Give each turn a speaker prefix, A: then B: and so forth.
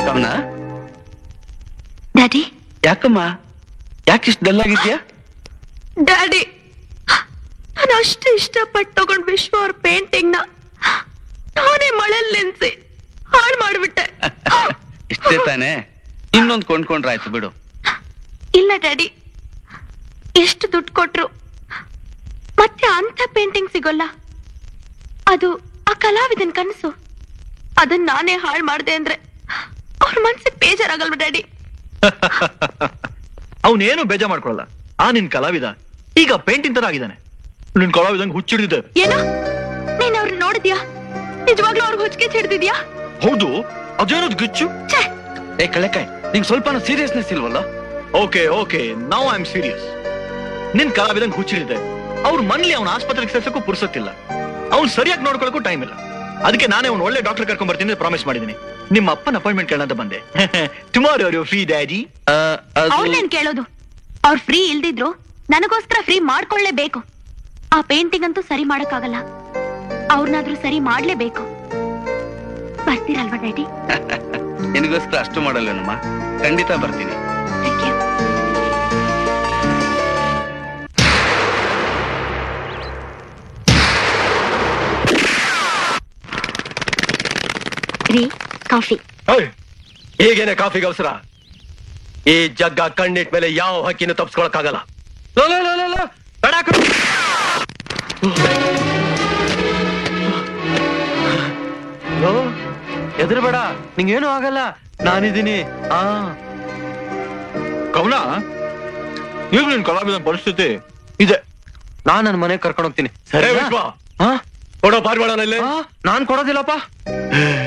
A: ಕವನ
B: ಡ್ಯಾಡಿ
A: ಯಾಕಮ್ಮ ಯಾಕಿಷ್ಟು ಡಲ್ ಆಗಿದ್ಯಾ
B: ಡ್ಯಾಡಿ ನಾನು ಅಷ್ಟು ಇಷ್ಟಪಟ್ಟು ತಗೊಂಡ್ ವಿಶ್ವ ಅವ್ರ ಪೇಂಟಿಂಗ್ ನ ನಾನೇ ಮಳೆಲ್ ನಿನ್ಸಿ ಹಾಳು ಮಾಡ್ಬಿಟ್ಟೆ
A: ಇಷ್ಟೇ ತಾನೇ ಇನ್ನೊಂದು ಕೊಂಡ್ಕೊಂಡ್ರಾಯ್ತು ಬಿಡು
B: ಇಲ್ಲ ಡ್ಯಾಡಿ ಎಷ್ಟು ದುಡ್ಡು ಕೊಟ್ರು ಮತ್ತೆ ಅಂತ ಪೇಂಟಿಂಗ್ ಸಿಗೋಲ್ಲ ಅದು ಆ ಕಲಾವಿದನ್ ಕನಸು ಅದನ್ನ ನಾನೇ ಹಾಳು ಮಾಡ್ದೆ ಅಂದ್ರೆ ಅವ್ರ ಮನ್ಸಿಗೆ ಬೇಜಾರಾಗಲ್ವ ಡ್ಯಾಡಿ
C: ಅವನೇನು ಬೇಜಾರ್ ಮಾಡ್ಕೊಳಲ್ಲ ಆ ನಿನ್ ಕಲಾವಿದ ಈಗ ಪೇಂಟಿಂಗ್ ತರ ಆಗಿದ್ದಾನೆ ನಿನ್ ಕಲಾವಿದಂಗ್ ಹುಚ್ಚಿಡಿದೆ
B: ಏನೋ ನೀನ್ ಅವ್ರನ್ನ ನೋಡಿದ್ಯಾ ನಿಜವಾಗ್ಲೂ ಅವ್ರಿಗೆ ಹೊಚ್ಕೆ ಹಿಡ್ದಿದ್ಯಾ
C: ಹೌದು ಅದೇನದು ಗಿಚ್ಚು
B: ಛೇ
A: ಏ ಕಳೆಕಾಯ್ ನಿಂಗೆ ಸ್ವಲ್ಪ ಸೀರಿಯಸ್ನೆಸ್ ಇಲ್ವಲ್ಲ
C: okay okay now I am serious ನಿನ್ ಕಲಾವಿದಂಗ್ ಹುಚ್ಚಿಡಿದೆ ಅವ್ರ ಮನ್ಲಿ ಅವ್ನ ಆಸ್ಪತ್ರೆಗೆ ಸೇರ್ಸಕ್ಕೂ ಪುರ್ಸತ್ತಿಲ್ಲ ಅವ್ನ್ ಸರಿಯಾಗಿ ನೋಡ್ಕೊಳಕ್ಕೂ ಟೈಮ್ ಇಲ್ಲ ಅದಕ್ಕೆ ನಾನೇ ಅವ್ನು ಒಳ್ಳೆ ಡಾಕ್ಟರ್ ಕರ್ಕೊಂಡ್ ಬರ್ತೀನಿ ಪ್ರಾಮಿಸ್ ಮಾಡಿದೀನಿ ನಿಮ್ಮ ಅಪ್ಪನ ಅಪಾಯಿಂಟ್ಮೆಂಟ್ ಕೇಳಂತ ಬಂದೆ ಟುಮಾರೋ ಯು ಫ್ರೀ ಡ್ಯಾಡಿ
A: ಆ, ಅದು-
B: ಅವ್ರನ್ನೇನ್ ಕೇಳೋದು ಅವ್ರು ಫ್ರೀ ಇಲ್ದಿದ್ರು ನನಗೋಸ್ಕರ ಫ್ರೀ ಮಾಡ್ಕೊಳ್ಳೇಬೇಕು ಆ ಪೇಂಟಿಂಗ್ ಅಂತೂ ಸರಿ ಮಾಡಕ್ಕಾಗಲ್ಲ ಅವ್ರನ್ನಾದ್ರೂ ಸರಿ ಮಾಡ್ಲೇಬೇಕು ಬರ್ತೀರಲ್ವಾ ಡ್ಯಾಡಿ
A: ನಿನಗೋಸ್ಕರ ಅಷ್ಟು ಮಾಡಲ್ವೇನಮ್ಮ ಖಂಡಿತ ಬರ್ತೀನಿ
B: ಥ್ಯಾಂಕ್ ಯು ರೀ ಕಾಫಿ
C: ಈಗೇನೆ ಕಾಫಿಗೆ ಅವಸರ ಈ ಜಗ್ಗ ಕಣ್ಣಿಟ್ ಮೇಲೆ ಯಾವ ಹಕ್ಕಿನೂ ತಪ್ಸ್ಕೊಳಕ್ಕಾಗಲ್ಲ ಲೋ, ಲೋ, ಲೋ, ಲೋ, ಲೋ. ಬೇಡ ಕಣೋ. ಲೋ, ಹೆದ್ರಬೇಡ ನಿಂಗೇನು ಆಗಲ್ಲ ನಾನಿದ್ದೀನಿ ಆ ಕವನ ಈಗ ನಿನ್ ಕಲಾವಿದ ಪರಿಸ್ಥಿತಿ ಇದೆ ನಾನ್ ನನ್ನ ಮನೆಗೆ ಕರ್ಕೊಂಡು ಹೋಗ್ತೀನಿ ಸರಿ ಕೊಡೋ ಪಾರಿವಾಳನಲ್ಲಿ ನಾನ್ ಕೊಡೋದಿಲ್ಲಪ್ಪ